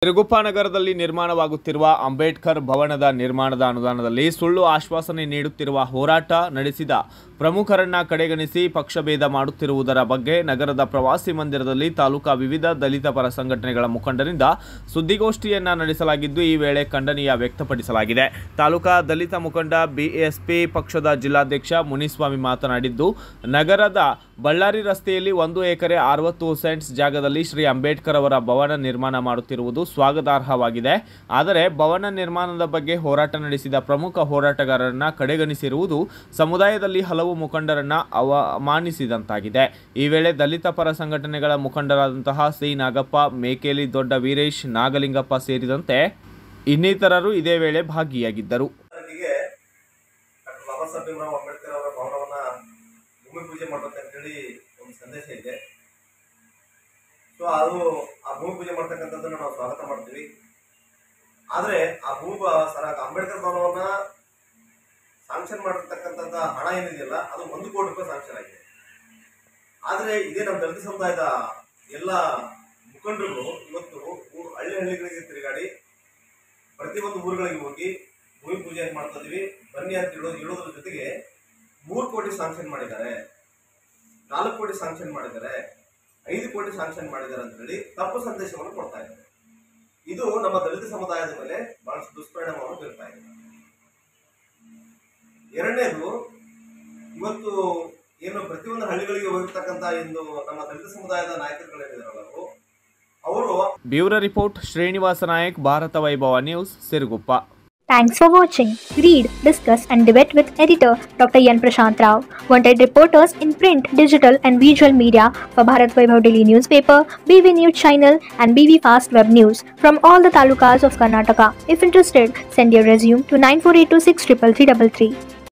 ಸಿರುಗುಪ್ಪ ನಗರದಲ್ಲಿ ನಿರ್ಮಾಣವಾಗುತ್ತಿರುವ ಅಂಬೇಡ್ಕರ್ ಭವನದ ನಿರ್ಮಾಣದ ಅನುದಾನದಲ್ಲಿ ಸುಳ್ಳು ಆಶ್ವಾಸನೆ ನೀಡುತ್ತಿರುವ ಹೋರಾಟ ನಡೆಸಿದ ಪ್ರಮುಖರನ್ನ ಕಡೆಗಣಿಸಿ ಪಕ್ಷಭೇದ ಮಾಡುತ್ತಿರುವುದರ ಬಗ್ಗೆ ನಗರದ ಪ್ರವಾಸಿ ಮಂದಿರದಲ್ಲಿ ತಾಲೂಕಾ ವಿವಿಧ ದಲಿತ ಪರ ಸಂಘಟನೆಗಳ ಮುಖಂಡರಿಂದ ಸುದ್ದಿಗೋಷ್ಠಿಯನ್ನ ನಡೆಸಲಾಗಿದ್ದು ಈ ವೇಳೆ ಖಂಡನೀಯ ವ್ಯಕ್ತಪಡಿಸಲಾಗಿದೆ ತಾಲೂಕಾ ದಲಿತ ಮುಖಂಡ ಬಿಎಸ್ಪಿ ಪಕ್ಷದ ಜಿಲ್ಲಾಧ್ಯಕ್ಷ ಮುನಿಸ್ವಾಮಿ ಮಾತನಾಡಿದ್ದು ನಗರದ ಬಳ್ಳಾರಿ ರಸ್ತೆಯಲ್ಲಿ ಒಂದು ಎಕರೆ ಅರವತ್ತು ಸೆಂಟ್ಸ್ ಜಾಗದಲ್ಲಿ ಶ್ರೀ ಅಂಬೇಡ್ಕರ್ ಅವರ ಭವನ ನಿರ್ಮಾಣ ಮಾಡುತ್ತಿರುವುದು ಸ್ವಾಗತಾರ್ಹವಾಗಿದೆ ಆದರೆ ಭವನ ನಿರ್ಮಾಣದ ಬಗ್ಗೆ ಹೋರಾಟ ನಡೆಸಿದ ಪ್ರಮುಖ ಹೋರಾಟಗಾರರನ್ನ ಕಡೆಗಣಿಸಿರುವುದು ಸಮುದಾಯದಲ್ಲಿ ಹಲವು ಮುಖಂಡರನ್ನ ಅವಮಾನಿಸಿದಂತಾಗಿದೆ ಈ ವೇಳೆ ದಲಿತ ಪರ ಸಂಘಟನೆಗಳ ಮುಖಂಡರಾದಂತಹ ಸಿ ನಾಗಪ್ಪ ಮೇಕೇಲಿ ದೊಡ್ಡ ವೀರೇಶ್ ನಾಗಲಿಂಗಪ್ಪ ಸೇರಿದಂತೆ ಇನ್ನಿತರರು ಇದೇ ವೇಳೆ ಭಾಗಿಯಾಗಿದ್ದರು ತಾರೀಕಿಗೆ ಡಾಕ್ಟರ್ ಬಾಬಾ ಸಾಹೇಬ್ ಭೀಮರಾವ್ ಅಂಬೇಡ್ಕರ್ ಅವರ ಭವನವನ್ನ ಭೂಮಿ ಪೂಜೆ ಮಾಡ್ಬೇಕು ಅಂತೇಳಿ ಒಂದು ಸಂದೇಶ ಇದೆ ಸೊ ಅದು ಆ ಭೂಮಿ ಪೂಜೆ ಮಾಡ್ತಕ್ಕಂಥದ್ದನ್ನ ನಾವು ಸ್ವಾಗತ ಮಾಡ್ತೀವಿ ಆದ್ರೆ ಆ ಭೂ ಸರ ಅಂಬೇಡ್ಕರ್ ಭವನವನ್ನ ಸಾಂಕ್ಷನ್ ಮಾಡಿರ್ತಕ್ಕಂಥದ್ದು ಹಣ ಏನಿದೆಯಲ್ಲ ಅದು ಒಂದು ಕೋಟಿ ರೂಪಾಯಿ ಸಾಂಕ್ಷನ್ ಆಗಿದೆ ಆದ್ರೆ ಇದೇ ನಮ್ಮ ದಲಿತ ಸಮುದಾಯದ ಎಲ್ಲ ಮುಖಂಡರು ಇವತ್ತು ಊ- ಹಳ್ಳಿ ಹಳ್ಳಿಗಳಿಗೆ ತಿರುಗಾಡಿ ಪ್ರತಿಯೊಂದು ಊರುಗಳಿಗೆ ಹೋಗಿ ಭೂಮಿ ಪೂಜೆ ಮಾಡ್ತಾ ಇದೀವಿ ಬನ್ನಿ ಅಂತ ಹೇಳೋದು ಹೇಳೋದ್ರ ಜೊತೆಗೆ ಮೂರು ಕೋಟಿ ಸಾಂಕ್ಷನ್ ಮಾಡಿದ್ದಾರೆ ನಾಲ್ಕು ಕೋಟಿ ಸಾಂಕ್ಷನ್ ಮಾಡಿದ್ದಾರೆ ಐದು ಕೋಟಿ ಸಾಂಕ್ಷನ್ ಮಾಡಿದ್ದಾರೆ ಅಂತ ಹೇಳಿ ತಪ್ಪು ಸಂದೇಶವನ್ನು ಕೊಡ್ತಾ ಇದ್ದಾರೆ ಇದು ನಮ್ಮ ದಲಿತ ಸಮುದಾಯದ ಮೇಲೆ ಬಹಳಷ್ಟು ದುಷ್ಪರಿಣಾಮವನ್ನು ಬೀರ್ತಾ ಇದೆ ಎರಡನೇದು ಇವತ್ತು ಏನು ಪ್ರತಿಯೊಂದು ಹಳ್ಳಿಗಳಿಗೆ ಹೋಗಿರ್ತಕ್ಕಂಥ ಇಂದು ನಮ್ಮ ದಲಿತ ಸಮುದಾಯದ ನಾಯಕರುಗಳೇನಿದಾರಲ್ಲ ಅವರು ಅವರು bureau report Srinivasa Nayak Bharata Vaibhava news Siruguppa Thanks for watching. Read, discuss, and debate with editor Dr. Yan Prashant Rao. Wanted reporters in print, digital, and visual media for Bharat Vaibhav Daily newspaper, BV News channel, and BV Fast Web News from all the talukas of Karnataka. If interested, send your resume to 9482633333.